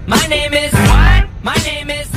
My name is what? My name is.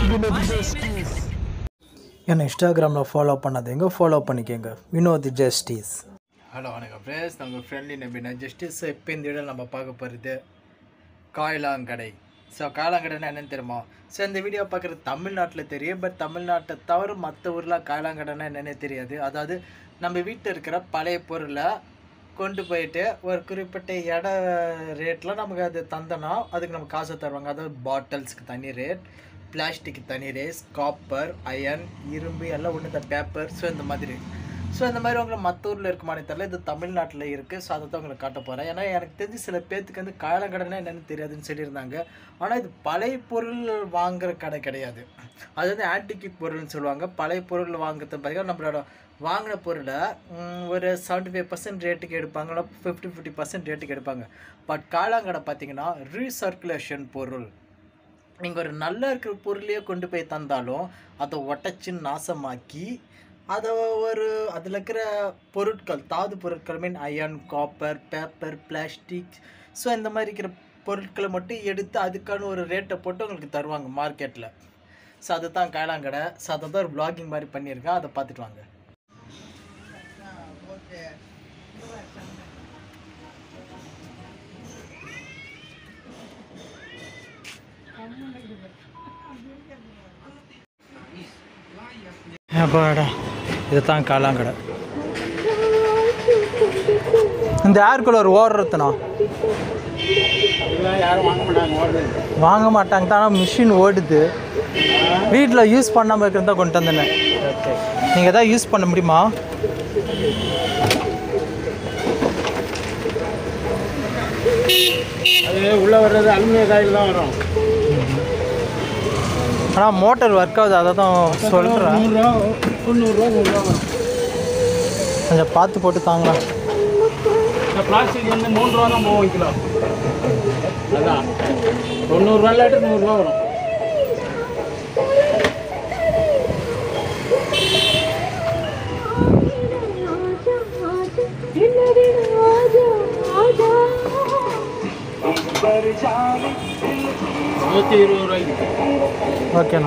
என்னை இன்ஸ்டாகிராமில் follow பண்ணாதீங்க ஃபாலோ பண்ணிக்கோங்க வினோத் ஜஸ்டிஸ் ஹலோ வணக்கம் ஃப்ரெண்ட்ஸ் நம்ம ஃப்ரெண்ட்லி நம்பினா ஜஸ்டிஸ் இப்போ இந்த வீடியோ நம்ம பார்க்க போகிறது காயலாங்கடை ஸோ காயலாங்கடைன்னா என்னன்னு தெரியுமா ஸோ இந்த வீடியோ பார்க்குறது தமிழ்நாட்டில் தெரியும் பட் தமிழ்நாட்டை தவிர மற்ற ஊரில் காயலாங்கடைன்னா என்னென்னு தெரியாது அதாவது நம்ம வீட்டில் இருக்கிற பழைய பொருளை கொண்டு போயிட்டு ஒரு குறிப்பிட்ட இட ரேட்டில் நமக்கு அது தந்தனா அதுக்கு நம்ம காசு தருவாங்க அதாவது பாட்டில்ஸ்க்கு தனி ரேட் பிளாஸ்டிக் தனி ரேஸ் காப்பர் அயன் இரும்பு எல்லாம் ஒன்று இந்த பேப்பர் ஸோ இந்த மாதிரி ஸோ இந்த மாதிரி உங்களை மற்ற ஊரில் இருக்குமானே தெரியல இது தமிழ்நாட்டில் இருக்குது ஸோ அதை தான் உங்களுக்கு காட்ட போகிறேன் ஏன்னா எனக்கு தெரிஞ்சு சில பேர்த்துக்கு வந்து காலங்கடனா என்னென்னு தெரியாதுன்னு சொல்லியிருந்தாங்க ஆனால் இது பழைய பொருள் வாங்குற கடை கிடையாது அது வந்து ஆன்டிக் பொருள்னு சொல்லுவாங்க பழைய பொருள் வாங்குறது பார்த்தீங்கன்னா நம்மளோட வாங்கின பொருளை ம், ஒரு செவன்ட்டி ஃபைவ் பர்சன்ட் ரேட்டுக்கு எடுப்பாங்க இல்லை ஃபிஃப்டி ஃபிஃப்டி பர்சன்ட் ரேட்டுக்கு எடுப்பாங்க பட் காலாங்கடை பார்த்தீங்கன்னா ரீசர்க்குலேஷன் பொருள் நீங்கள் ஒரு நல்லா இருக்கிற பொருளையே கொண்டு போய் தந்தாலும் அதை உடச்சி நாசமாக்கி அதை ஒரு அதில் இருக்கிற பொருட்கள் தாது பொருட்கள் மீன் iron copper paper plastic so இந்த மாதிரி இருக்கிற பொருட்களை மட்டும் எடுத்து அதுக்கான ஒரு ரேட்டை போட்டு உங்களுக்கு தருவாங்க மார்க்கெட்டில் ஸோ அதுதான் காயலாங்கடை ஸோ அதை தான் ஒரு vlogging மாதிரி பண்ணியிருக்கேன் அதை பார்த்துட்டு வாங்க அப்பாடா இதுதான் காலாங்கடை இந்த ஏர் கூலர் ஓடுறதுண்ணா வாங்க மாட்டாங்க தானே மிஷின் ஓடுது வீட்டில் யூஸ் பண்ணாமல் இருக்கிறதா கொண்டு வந்தேன் நீங்கள் எதாவது யூஸ் பண்ண முடியுமா அது உள்ளே வர்றது அலுமினிய காயில் தான் வரும் ஆனால் மோட்டர் ஒர்க் ஆகுது அதை தான் சொல்கிறேன் நூறுரூவா தொண்ணூறுரூவா நூறுரூவா வரும் கொஞ்சம் பார்த்து போட்டு தாங்களேன் இந்த பிளாஸ்டிக் வந்து மூணு ரூபா தான் போகும் கிலோ அதான் தொண்ணூறுரூவா இல்லாட்டி நூறுரூவா வரும் நூற்றி இருபது ரூபாய்க்கு ஓகேண்ணா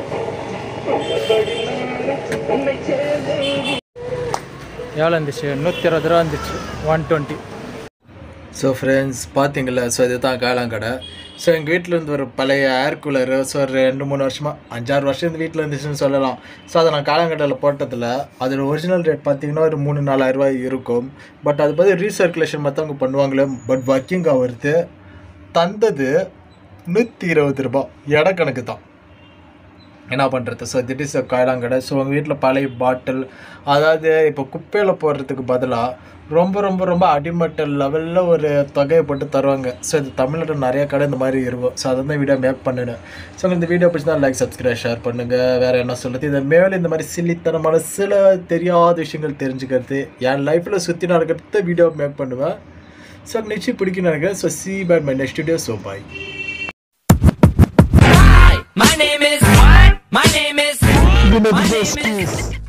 எவ்வளோ இருந்துச்சு நூற்றி இருபது ரூபா இருந்துச்சு ஒன் டுவெண்ட்டி ஸோ ஃப்ரெண்ட்ஸ் பார்த்தீங்களா ஸோ இதுதான் காலாங்கடை ஸோ எங்கள் வீட்டில் இருந்து ஒரு பழைய ஏர் கூலரு ஸோ ஒரு ரெண்டு மூணு வருஷமாக அஞ்சாறு வருஷம் இந்த வீட்டில் இருந்துச்சுன்னு சொல்லலாம் ஸோ அதை நான் காலாங்கடையில் போட்டதில் அதோட ஒரிஜினல் ரேட் பார்த்தீங்கன்னா ஒரு மூணு நாலாயிரம் ரூபாய் இருக்கும் பட் அது பார்த்து ரீசர்க்குலேஷன் மற்றவங்க பண்ணுவாங்களே பட் ஒர்க்கிங் ஆகிறது தந்தது நூற்றி இருபது ரூபாய் இட கணக்கு தான் என்ன பண்ணுறது ஸோ திட் இஸ் காயலாங்கடை ஸோ உங்கள் வீட்டில் பழைய பாட்டில் அதாவது இப்போ குப்பையில் போடுறதுக்கு பதிலாக ரொம்ப ரொம்ப ரொம்ப அடிமட்ட லெவலில் ஒரு தொகையை போட்டு தருவாங்க ஸோ இது தமிழ்நாட்டில் நிறைய கடை இந்த மாதிரி இருக்கும் ஸோ அதை தான் வீடியோ மேக் பண்ணினேன் ஸோ உங்களுக்கு இந்த வீடியோ பிடிச்சா லைக் சப்ஸ்கிரைப் ஷேர் பண்ணுங்கள் வேறு என்ன சொல்லுது இதை மேலே இந்த மாதிரி சில்லித்தனமான சில தெரியாத விஷயங்கள் தெரிஞ்சுக்கிறது என் லைஃப்பில் சுற்றி நடக்கிறத வீடியோ மேக் பண்ணுவேன் ஸோ நிச்சயம் பிடிக்கும் நினைக்கிறேன் ஸோ சி பேட் my next video so bye Hi, my name is what? My name is. My name is.